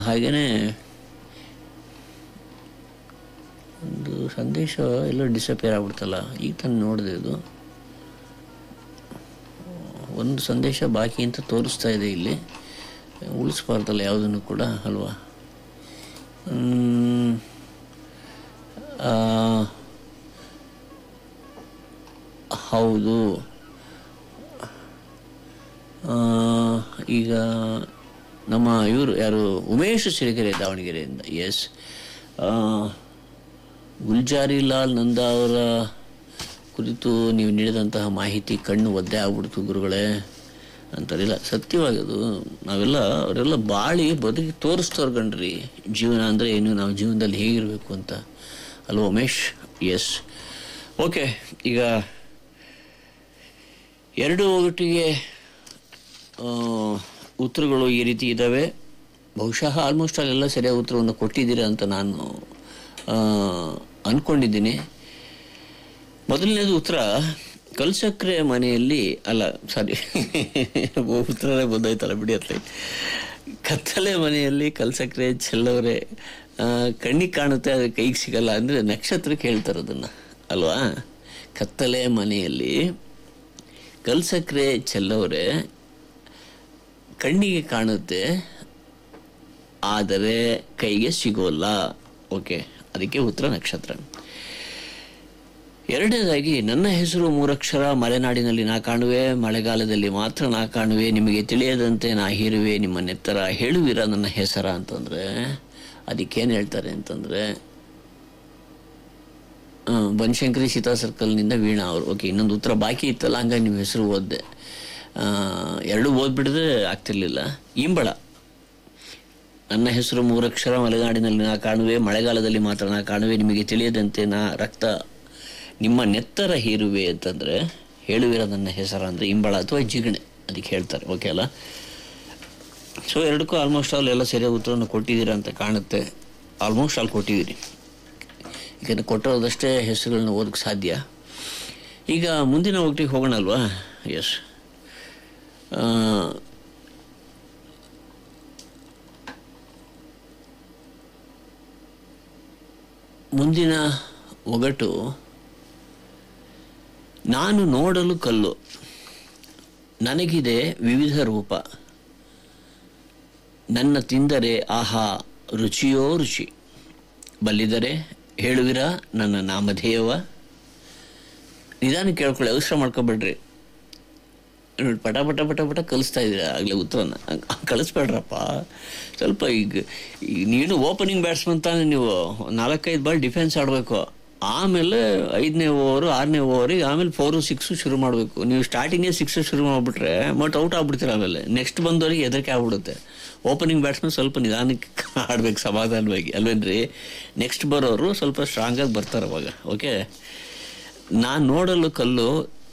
ಹಾಗೆಯೇ ಒಂದು ಸಂದೇಶ ಎಲ್ಲೋ ಡಿಸಪಿಯರ್ ಆಗ್ಬಿಡ್ತಲ್ಲ ಈಗ ತಾನು ನೋಡಿದೆ ಇದು ಒಂದು ಸಂದೇಶ ಬಾಕಿ ಅಂತ ತೋರಿಸ್ತಾ ಇದೆ ಇಲ್ಲಿ ಉಳಿಸ್ಬಾರ್ದಲ್ಲ ಯಾವುದನ್ನು ಕೂಡ ಅಲ್ವಾ ಹ್ಮ್. ಆ, ಹೌದು ಆ, ಈಗ ನಮ್ಮ ಇವರು ಯಾರು ಉಮೇಶ್ ಸಿರಿಗೆರೆ ದಾವಣಗೆರೆಯಿಂದ ಎಸ್ ಗುಲ್ಜಾರಿ ಲಾಲ್ ನಂದ ಅವರ ಕುರಿತು ನೀವು ನೀಡಿದಂತಹ ಮಾಹಿತಿ ಕಣ್ಣು ಒದ್ದೆ ಆಗ್ಬಿಡ್ತು ಗುರುಗಳೇ ಅಂತಾರಿಲ್ಲ ಸತ್ಯವಾಗದು ನಾವೆಲ್ಲ ಅವರೆಲ್ಲ ಬಾಳಿ ಬದುಕಿ ತೋರಿಸ್ತವ್ರು ಕಣ್ರಿ ಜೀವನ ಅಂದರೆ ಏನು ನಾವು ಜೀವನದಲ್ಲಿ ಹೇಗಿರಬೇಕು ಅಂತ ಅಲ್ವಾ ಉಮೇಶ್ ಎಸ್ ಓಕೆ ಈಗ ಎರಡು ಒಟ್ಟಿಗೆ ಆ, ಉತ್ತರಗಳು ಈ ರೀತಿ ಇದ್ದಾವೆ ಬಹುಶಃ ಆಲ್ಮೋಸ್ಟ್ ಅಲ್ಲೆಲ್ಲ ಸರಿಯಾದ ಉತ್ತರವನ್ನು ಕೊಟ್ಟಿದ್ದೀರಾ ಅಂತ ನಾನು ಆ, ಅಂದ್ಕೊಂಡಿದ್ದೀನಿ ಮೊದಲನೇದು ಉತ್ತರ ಕಲ್ಸಕ್ರೆ ಮನೆಯಲ್ಲಿ ಅಲ್ಲ ಸಾರಿ ಉತ್ತರನೇ ಬಂದೋಯ್ತಲ್ಲ ಬಿಡಿ ಅತ್ಲ ಕತ್ತಲೆ ಮನೆಯಲ್ಲಿ ಕಲ್ಸಕ್ರೆ ಚೆಲ್ಲವ್ರೆ ಆ, ಕಣ್ಣಿಗೆ ಕಾಣುತ್ತೆ ಅದು ಕೈಗೆ ಸಿಗಲ್ಲ ಅಂದರೆ ನಕ್ಷತ್ರಕ್ಕೆ ಹೇಳ್ತಾರೆ ಅದನ್ನು ಅಲ್ವಾ ಕತ್ತಲೆ ಮನೆಯಲ್ಲಿ ಕಲ್ಸಕ್ರೆ ಚೆಲ್ಲವ್ರೆ ಕಣ್ಣಿಗೆ ಕಾಣುತ್ತೆ ಆದರೆ ಕೈಗೆ ಸಿಗೋಲ್ಲ ಓಕೆ ಅದಕ್ಕೆ ಉತ್ತರ ನಕ್ಷತ್ರ ಎರಡನೇದಾಗಿ ನನ್ನ ಹೆಸರು ಮೂರಕ್ಷರ ಮಲೆನಾಡಿನಲ್ಲಿ ನಾ ಕಾಣುವೆ ಮಳೆಗಾಲದಲ್ಲಿ ಮಾತ್ರ ನಾ ಕಾಣುವೆ ನಿಮಗೆ ತಿಳಿಯದಂತೆ ನಾ ಹೀರುವೆ ನಿಮ್ಮ ನೆತ್ತರ ಹೇಳುವಿರ ನನ್ನ ಹೆಸರ ಅಂತಂದ್ರೆ ಅದಕ್ಕೇನು ಹೇಳ್ತಾರೆ ಅಂತಂದ್ರೆ ಆ, ಬನಶಂಕರಿ ಸೀತಾ ಸರ್ಕಲ್ನಿಂದ ವೀಣಾ ಅವರು ಓಕೆ ಇನ್ನೊಂದು ಉತ್ತರ ಬಾಕಿ ಇತ್ತಲ್ಲ ಹಂಗಾಗಿ ನಿಮ್ಮ ಹೆಸರು ಓದಿದೆ ಎರಡು ಓದ್ಬಿಡಿದ್ರೆ ಆಗ್ತಿರ್ಲಿಲ್ಲ ಇಂಬಳ ನನ್ನ ಹೆಸರು ಮೂರಕ್ಷರ ಮಲೆನಾಡಿನಲ್ಲಿ ನಾ ಕಾಣುವೆ ಮಳೆಗಾಲದಲ್ಲಿ ಮಾತ್ರ ನಾ ಕಾಣುವೆ ನಿಮಗೆ ತಿಳಿಯದಂತೆ ನಾ ರಕ್ತ ನಿಮ್ಮ ನೆತ್ತರ ಹೀರುವೆ ಅಂತಂದರೆ ಹೇಳುವಿರ ನನ್ನ ಹೆಸರ ಅಂದರೆ ಇಂಬಳ ಅಥವಾ ಜಿಗಣೆ ಅದಕ್ಕೆ ಹೇಳ್ತಾರೆ ಓಕೆ ಅಲ್ಲ ಸೊ ಎರಡಕ್ಕೂ ಆಲ್ಮೋಸ್ಟ್ ಆಲ್ ಎಲ್ಲ ಸರಿಯಾದ ಉತ್ತರವನ್ನು ಕೊಟ್ಟಿದ್ದೀರಾ ಅಂತ ಕಾಣುತ್ತೆ ಆಲ್ಮೋಸ್ಟ್ ಆಲ್ ಕೊಟ್ಟಿದ್ದೀರಿ ಯಾಕಂದರೆ ಕೊಟ್ಟಿರೋದಷ್ಟೇ ಹೆಸರುಗಳನ್ನ ಓದಕ್ಕೆ ಸಾಧ್ಯ ಈಗ ಮುಂದಿನ ಒಟ್ಟಿಗೆ ಹೋಗೋಣ ಅಲ್ವಾ ಎಸ್ ಮುಂದಿನ ಒಗಟು ನಾನು ನೋಡಲು ಕಲ್ಲು ನನಗಿದೆ ವಿವಿಧ ರೂಪ ನನ್ನ ತಿಂದರೆ ಆಹಾ ರುಚಿಯೋ ರುಚಿ ಬಲ್ಲಿದರೆ ಹೇಳುವಿರ ನನ್ನ ನಾಮಧೇಯವ ನಿಧಾನ ಕೇಳ್ಕೊಳ್ಳಿ ಅವಸರ ಮಾಡ್ಕೊಬೇಡ್ರಿ ನೋಡಿ ಪಟ ಪಟ ಪಟ ಪಟ ಕಲಿಸ್ತಾ ಇದ್ದೀರಾ ಆಗಲೇ ಉತ್ತರನ ಹಂಗ್- ಹಂಗ್ ಕಳಿಸ್ಬೇಡ್ರಪ್ಪ ಸ್ವಲ್ಪ ಈಗ ಈಗ ನೀನು ಓಪನಿಂಗ್ ಬ್ಯಾಟ್ಸ್ಮನ್ ತಾನೇ ನೀವು ನಾಲ್ಕೈದು ಬಾಲ್ ಡಿಫೆನ್ಸ್ ಆಡಬೇಕು ಆಮೇಲೆ ಐದನೇ ಓವರು ಆರನೇ ಓವರಿಗೆ ಆಮೇಲೆ ಫೋರು ಸಿಕ್ಸು ಶುರು ಮಾಡಬೇಕು ನೀವು ಸ್ಟಾರ್ಟಿಂಗೇ ಸಿಕ್ಸ್ ಶುರು ಮಾಡಿಬಿಟ್ರೆ ಮಟ್ ಔಟ್ ಆಗ್ಬಿಡ್ತೀರ ಆಮೇಲೆ ನೆಕ್ಸ್ಟ್ ಬಂದವರಿಗೆ ಹೆದರಿಕೆ ಆಗ್ಬಿಡುತ್ತೆ ಓಪನಿಂಗ್ ಬ್ಯಾಟ್ಸ್ಮನ್ ಸ್ವಲ್ಪ ನಿಧಾನಕ್ಕೆ ಆಡ್ಬೇಕು ಸಮಾಧಾನವಾಗಿ ಅಲ್ವೇನ್ರಿ ನೆಕ್ಸ್ಟ್ ಬರೋರು ಸ್ವಲ್ಪ ಸ್ಟ್ರಾಂಗಾಗಿ ಬರ್ತಾರೆ ಅವಾಗ ಓಕೆ ನಾನು ನೋಡಲು ಕಲ್ಲು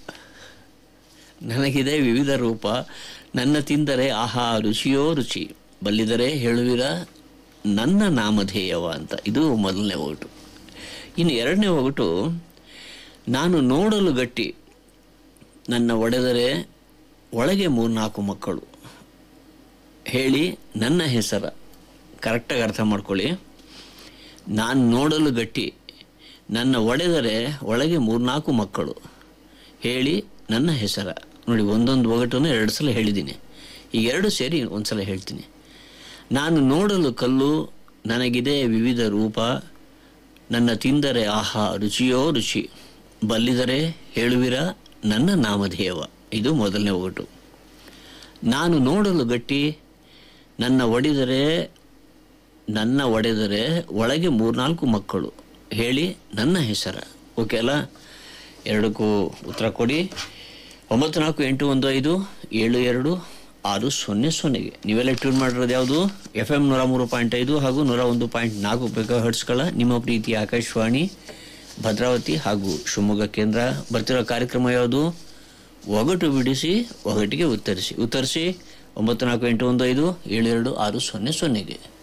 ನನಗಿದೆ ವಿವಿಧ ರೂಪ ನನ್ನ ತಿಂದರೆ ಆಹಾ ರುಚಿಯೋ ರುಚಿ ಬಲ್ಲಿದರೆ ಹೇಳುವಿರ ನನ್ನ ನಾಮಧೇಯವ ಅಂತ ಇದು ಮೊದಲನೇ ಒಗಟು ಇನ್ನು ಎರಡನೇ ಒಗಟು ನಾನು ನೋಡಲು ಗಟ್ಟಿ ನನ್ನ ಒಡೆದರೆ ಒಳಗೆ ಮೂರ್ನಾಲ್ಕು ಮಕ್ಕಳು ಹೇಳಿ ನನ್ನ ಹೆಸರ ಕರೆಕ್ಟಾಗಿ ಅರ್ಥ ಮಾಡ್ಕೊಳ್ಳಿ ನಾನು ನೋಡಲು ಗಟ್ಟಿ ನನ್ನ ಒಡೆದರೆ ಒಳಗೆ ಮೂರ್ನಾಲ್ಕು ಮಕ್ಕಳು ಹೇಳಿ ನನ್ನ ಹೆಸರ ನೋಡಿ ಒಂದೊಂದು ಒಗಟನ್ನು ಎರಡು ಸಲ ಹೇಳಿದ್ದೀನಿ ಈ ಎರಡು ಸೇರಿ ಒಂದ್ಸಲ ಹೇಳ್ತೀನಿ ನಾನು ನೋಡಲು ಕಲ್ಲು ನನಗಿದೆ ವಿವಿಧ ರೂಪ ನನ್ನ ತಿಂದರೆ ಆಹಾ ರುಚಿಯೋ ರುಚಿ ಬಲ್ಲಿದರೆ ಹೇಳುವಿರ ನನ್ನ ನಾಮಧೇಯವ ಇದು ಮೊದಲನೇ ಒಗಟು ನಾನು ನೋಡಲು ಗಟ್ಟಿ ನನ್ನ ಒಡೆದರೆ ನನ್ನ ಒಡೆದರೆ ಒಳಗೆ ಮೂರ್ನಾಲ್ಕು ಮಕ್ಕಳು ಹೇಳಿ ನನ್ನ ಹೆಸರ ಓಕೆ ಅಲ್ಲ ಎರಡಕ್ಕೂ ಉತ್ತರ ಕೊಡಿ ಒಂಬತ್ತು ನಾಲ್ಕು ಎಂಟು ಒಂದು ಐದು ಏಳು ಎರಡು ಆರು ಸೊನ್ನೆ ಸೊನ್ನೆಗೆ ನೀವೆಲ್ಲ ಟ್ಯೂನ್ ಮಾಡಿರೋದು ಯಾವುದು ಎಫ್ ಎಮ್ ನೂರ ಮೂರು ಪಾಯಿಂಟ್ ಐದು ಹಾಗೂ ನೂರ ಒಂದು ಪಾಯಿಂಟ್ ನಾಲ್ಕು ಮೆಗಾ ಹರ್ಟ್ಸ್ಗಳ ನಿಮ್ಮ ಪ್ರೀತಿಯ ಆಕಾಶವಾಣಿ ಭದ್ರಾವತಿ ಹಾಗೂ ಶಿವಮೊಗ್ಗ ಕೇಂದ್ರ ಬರ್ತಿರೋ ಕಾರ್ಯಕ್ರಮ ಯಾವುದು ಒಗಟು ಬಿಡಿಸಿ ಒಗಟಿಗೆ ಉತ್ತರಿಸಿ ಉತ್ತರಿಸಿ ಒಂಬತ್ತು ನಾಲ್ಕು ಎಂಟು ಒಂದು ಐದು ಏಳು ಎರಡು ಆರು ಸೊನ್ನೆ ಸೊನ್ನೆಗೆ